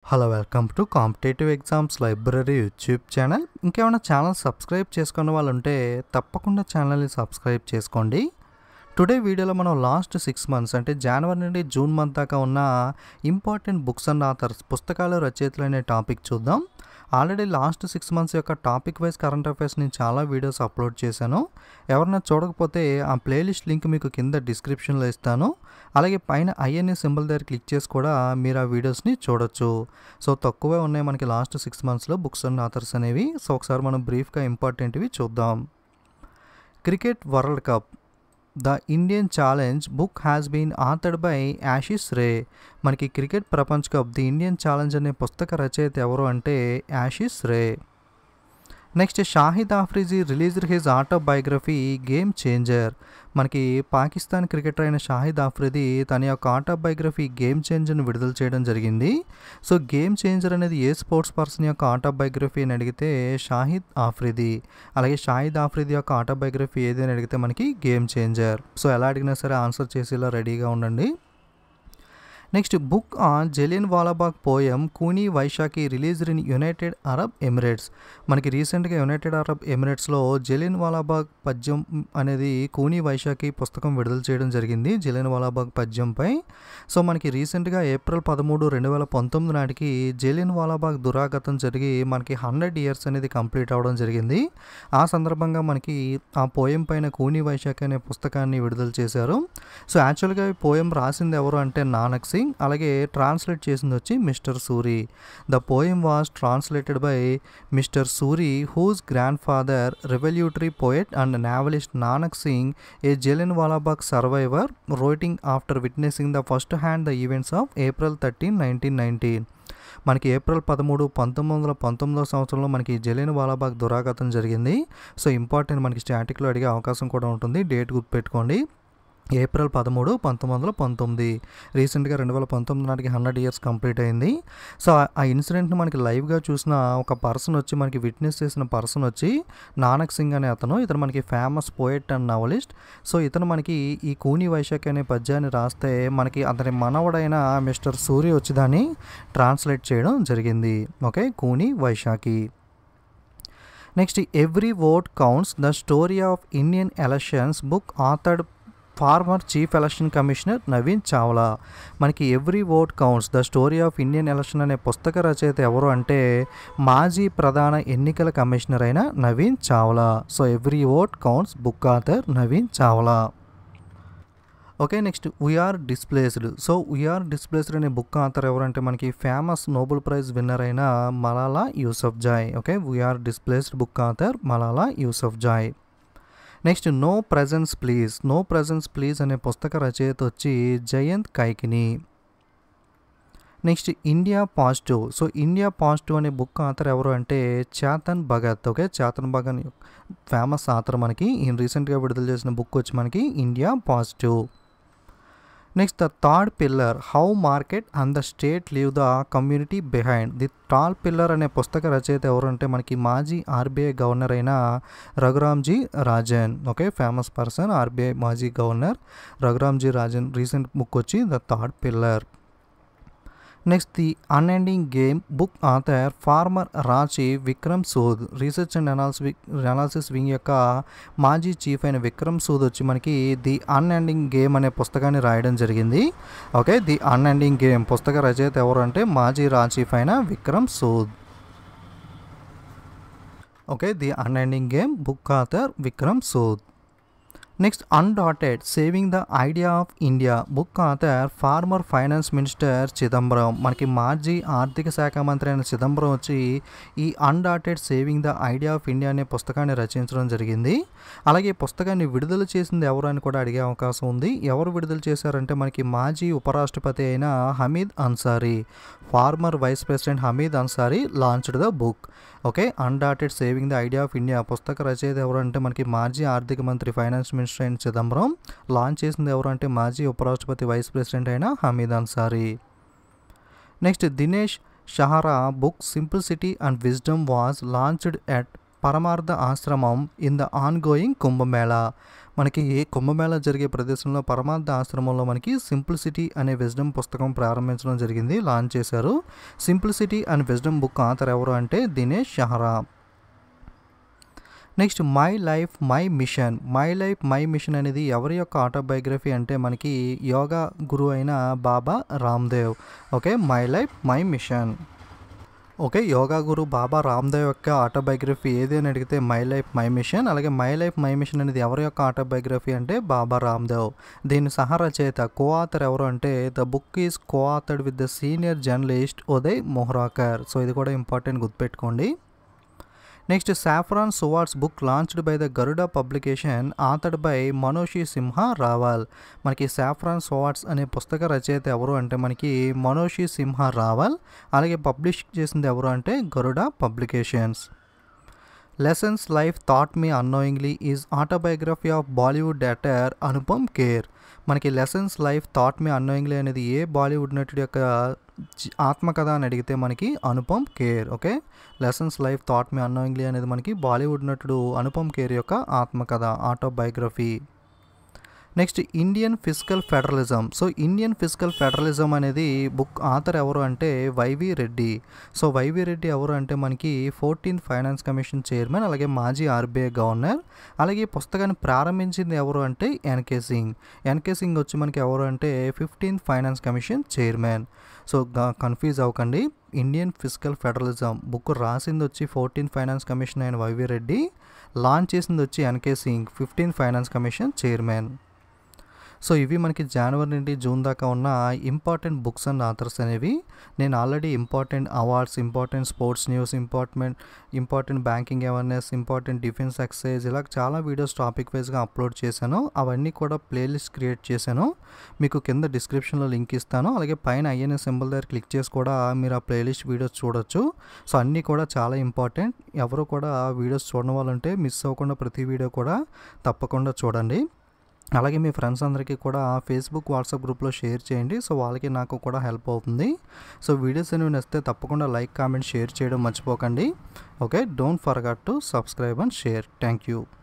hello welcome to competitive exams library YouTube channel ఇంకేమైనా channel subscribe చేసుకున్న వాళ్ళు ఉంటే తప్పకుండా ఛానల్ని సబ్స్క్రైబ్ చేసుకోండి టుడే వీడియోలో మనం లాస్ట్ సిక్స్ మంత్స్ అంటే జనవరి నుండి జూన్ మంత్ దాకా ఉన్న ఇంపార్టెంట్ బుక్స్ అండ్ ఆథర్స్ పుస్తకాలు రచయితలు అనే టాపిక్ చూద్దాం ఆల్రెడీ లాస్ట్ సిక్స్ మంత్స్ యొక్క టాపిక్ వైజ్ కరెంట్ అఫైర్స్ నేను చాలా వీడియోస్ అప్లోడ్ చేశాను ఎవరైనా చూడకపోతే ఆ ప్లేలిస్ట్ లింక్ మీకు కింద డిస్క్రిప్షన్లో ఇస్తాను అలాగే పైన ఐఎన్ఏ సింబల్ దగ్గర క్లిక్ చేసి కూడా మీరు ఆ వీడియోస్ని చూడొచ్చు సో తక్కువే ఉన్నాయి మనకి లాస్ట్ సిక్స్ మంత్స్లో బుక్స్ అండ్ ఆథర్స్ అనేవి సో ఒకసారి మనం బ్రీఫ్గా ఇంపార్టెంట్వి చూద్దాం cricket world cup the Indian challenge book has been authored by Ashis Ray మనకి క్రికెట్ ప్రపంచ కప్ ది ఇండియన్ ఛాలెంజ్ అనే పుస్తక రచయిత ఎవరు అంటే Ashis Ray next Shahid Afridi released his autobiography game changer మనకి పాకిస్తాన్ క్రికెటర్ అయిన షాహిద్ ఆఫ్రిది తన యొక్క ఆటోబయోగ్రఫీ గేమ్ చేంజర్ని విడుదల చేయడం జరిగింది సో గేమ్ చేంజర్ అనేది ఏ స్పోర్ట్స్ పర్సన్ యొక్క ఆటోబయోగ్రఫీ అని అడిగితే షాహిద్ ఆఫ్రిది అలాగే షాహిద్ ఆఫ్రిది యొక్క ఆటోబయోగ్రఫీ ఏది అని అడిగితే మనకి గేమ్ చేంజర్ సో ఎలా అడిగినా సరే ఆన్సర్ చేసేలా రెడీగా ఉండండి నెక్స్ట్ బుక్ ఆన్ జలియన్ వాలాబాగ్ poem Khooni Vaisakhi released in United Arab Emirates మనకి రీసెంట్గా యునైటెడ్ అరబ్ ఎమిరేట్స్లో జలియన్ వాలాబాగ్ పద్యం అనేది కూనీ వైశాఖి పుస్తకం విడుదల చేయడం జరిగింది జలియన్ వాలాబాగ్ పద్యంపై సో మనకి రీసెంట్గా ఏప్రిల్ పదమూడు రెండు వేల పంతొమ్మిది నాటికి జలియన్ వాలాబాగ్ దురాగతం జరిగి మనకి హండ్రెడ్ ఇయర్స్ అనేది కంప్లీట్ అవ్వడం జరిగింది ఆ సందర్భంగా మనకి ఆ పోయం పైన కూనీ వైశాఖి అనే పుస్తకాన్ని విడుదల చేశారు సో యాక్చువల్గా ఈ పోయం రాసింది ఎవరు అంటే నానక్ సింగ్ అలాగే ట్రాన్స్లేట్ చేసింది వచ్చి Mister Suri the poem was translated by Mister Suri whose grand father revolutionary poet and novelist Nanak Singh a Jallianwala వాలాబాగ్ survivor writing after witnessing the first hand the events of April thirteen nineteen nineteen మనకి April పదమూడు పంతొమ్మిది వందల పంతొమ్మిదవ సంవత్సరంలో మనకి జలియన్ వాలాబాగ్ దురాఘాతం జరిగింది సో ఇంపార్టెంట్ మనకి స్టాటిక్లో అడిగే అవకాశం కూడా ఉంటుంది డేట్ గుర్తుపెట్టుకోండి ఏప్రిల్ పదమూడు పంతొమ్మిది వందల పంతొమ్మిది రీసెంట్గా రెండు వేల పంతొమ్మిది నాటికి హండ్రెడ్ ఇయర్స్ కంప్లీట్ అయింది సో ఆ ఇన్సిడెంట్ని మనకి లైవ్గా చూసిన ఒక పర్సన్ వచ్చి మనకి విట్నెస్ చేసిన పర్సన్ వచ్చి నానక్ సింగ్ అనే అతను ఇతను మనకి famous poet and novelist so ఇతను మనకి ఈ కూని వైశాఖి అనే పద్యాన్ని రాస్తే మనకి అతని మనవడైన మిస్టర్ సూర్య వచ్చి దాన్ని ట్రాన్స్లేట్ చేయడం జరిగింది okay Khooni Vaisakhi next every vote counts the story of Indian elections book authored former chief election commissioner Naveen Chawla మనకి every vote counts the story of Indian election అనే పుస్తక రచయిత ఎవరు అంటే మాజీ ప్రధాన ఎన్నికల కమిషనర్ అయిన Naveen Chawla so every vote counts book author Naveen Chawla okay next we are displaced so we are displaced అనే బుక్ ఆథర్ ఎవరంటే మనకి ఫేమస్ నోబెల్ ప్రైజ్ విన్నర్ అయిన Malala Yousafzai okay we are displaced book author Malala Yousafzai next no presents please no presents please అనే పుస్తక రచయిత వచ్చి Jayant Kaikini next India positive so India positive అనే book author ఎవరు అంటే Chetan Bhagat okay Chetan Bhagat famous author మనకి ఈయన రీసెంట్గా విడుదల చేసిన బుక్ వచ్చి మనకి India positive next the third pillar how market and the state leave the community behind the tall pillar అనే పుస్తక రచయిత ఎవరంటే మనకి మాజీ ఆర్బీఐ గవర్నర్ అయిన Raghuramji Rajan okay famous person RBI మాజీ governor Raghuramji Rajan recent book వచ్చి the third pillar next the unending game book author former రాచి Vikram Sood research and analysis analysis wing యొక్క మాజీ చీఫ్ అయిన విక్రమ్ సూద్ వచ్చి మనకి ది అన్ఎండింగ్ గేమ్ అనే పుస్తకాన్ని రాయడం జరిగింది ఓకే ది అన్ఎండింగ్ గేమ్ పుస్తక రచయిత ఎవరు అంటే మాజీ రా చీఫ్ అయిన Vikram Sood okay the unending game book author Vikram Sood next undaunted saving the idea of India book author former finance minister Chidambaram మనకి మాజీ ఆర్థిక శాఖ మంత్రి అయిన చిదంబరం వచ్చి ఈ undaunted saving the idea of India అనే పుస్తకాన్ని రచించడం జరిగింది అలాగే పుస్తకాన్ని విడుదల చేసింది ఎవరు అని కూడా అడిగే అవకాశం ఉంది ఎవరు విడుదల చేశారంటే మనకి మాజీ ఉపరాష్ట్రపతి అయిన Hamid Ansari former vice president Hamid Ansari launched the book okay undaunted saving the idea of India పుస్తక రచయిత ఎవరంటే మనకి మాజీ ఆర్థిక మంత్రి ఫైనాన్స్ మినిస్టర్ అయిన చిదంబరం లాంచ్ చేసింది ఎవరంటే మాజీ ఉపరాష్ట్రపతి వైస్ ప్రెసిడెంట్ అయిన Hamid Ansari next Dinesh Sahara book simplicity and wisdom was launched at Parmarth ఆశ్రమం in the ongoing Kumbh Mela మనకి కుంభమేళా జరిగే ప్రదేశంలో పరమార్థ ఆశ్రమంలో మనకి సింప్లిసిటీ అనే విజ్డమ్ పుస్తకం ప్రారంభించడం జరిగింది లాంచ్ చేశారు simplicity and wisdom book author ఎవరు అంటే Dinesh Sahara next my life my mission my life my mission అనేది ఎవరి యొక్క ఆటోబయోగ్రఫీ అంటే మనకి యోగా గురువు అయిన Baba Ramdev okay my life my mission okay yoga guru Baba Ramdev యొక్క ఆటోబయోగ్రఫీ ఏది అని అడిగితే మై లైఫ్ మై మిషన్ అలాగే మై లైఫ్ మై మిషన్ అనేది ఎవరి యొక్క ఆటోబయోగ్రఫీ అంటే బాబా రామ్దేవ్ దీని సహ రచయిత కో ఆథర్ ఎవరు అంటే the book is co authored with the senior journalist Uday Mahurkar so ఇది కూడా ఇంపార్టెంట్ గుర్తుపెట్టుకోండి next saffron swords book launched by the Garuda publication authored by Manoshi Sinha Rawal మనకి సాఫ్రాన్ సువార్ట్స్ అనే పుస్తక రచయిత ఎవరు అంటే మనకి మనోషి సింహ రావల్ అలాగే పబ్లిష్ చేసింది ఎవరు అంటే Garuda publications lessons life taught me unknowingly is autobiography of Bollywood actor Anupam Kher మనకి lessons life taught me unknowingly అనేది ఏ బాలీవుడ్ నటుడి యొక్క ఆత్మకథ అని అడిగితే మనకి Anupam Kher okay lessons life taught me unknowingly అనేది మనకి బాలీవుడ్ నటుడు అనుపమ్ కేర్ యొక్క ఆత్మకథ autobiography next Indian fiscal federalism so Indian fiscal federalism అనేది బుక్ ఆథర్ ఎవరు అంటే Y V Reddy so Y V Reddy ఎవరు అంటే మనకి ఫోర్టీన్త్ ఫైనాన్స్ కమిషన్ చైర్మన్ అలాగే మాజీ ఆర్బీఐ గవర్నర్ అలాగే ఈ పుస్తకాన్ని ప్రారంభించింది ఎవరు అంటే ఎన్కే సింగ్ ఎన్కే సింగ్ వచ్చి మనకి ఎవరు అంటే fifteenth finance commission chairman so confuse అవ్వకండి ఇండియన్ ఫిజికల్ ఫెడరలిజం బుక్ రాసింది వచ్చి ఫోర్టీన్త్ ఫైనాన్స్ కమిషన్ అయిన వైవి రెడ్డి లాంచ్ చేసింది వచ్చి N K Singh fifteenth finance commission chairman so ఇవి మనకి జనవరి నుండి జూన్ దాకా ఉన్న ఇంపార్టెంట్ బుక్స్ అండ్ ఆథర్స్ అనేవి నేను already important awards important sports news important important banking awareness important defence exercise ఇలా చాలా వీడియోస్ టాపిక్ వైజ్గా అప్లోడ్ చేశాను అవన్నీ కూడా ప్లేలిస్ట్ క్రియేట్ చేశాను మీకు కింద డిస్క్రిప్షన్లో లింక్ ఇస్తాను అలాగే పైన ఐఎన్ఎస్ సింబల్ దగ్గర క్లిక్ చేసి కూడా మీరు ఆ ప్లేలిస్ట్ వీడియోస్ చూడొచ్చు సో అన్నీ కూడా చాలా ఇంపార్టెంట్ ఎవరు కూడా వీడియోస్ చూడడం వాళ్ళంటే మిస్ అవ్వకుండా ప్రతి వీడియో కూడా తప్పకుండా చూడండి అలాగే మీ ఫ్రెండ్స్ అందరికీ కూడా ఫేస్బుక్ వాట్సాప్ గ్రూప్లో షేర్ చేయండి సో వాళ్ళకి నాకు కూడా హెల్ప్ అవుతుంది సో వీడియోస్ అనేవి నచ్చితే తప్పకుండా లైక్ కామెంట్ షేర్ చేయడం మర్చిపోకండి okay don't forget to subscribe and share thank you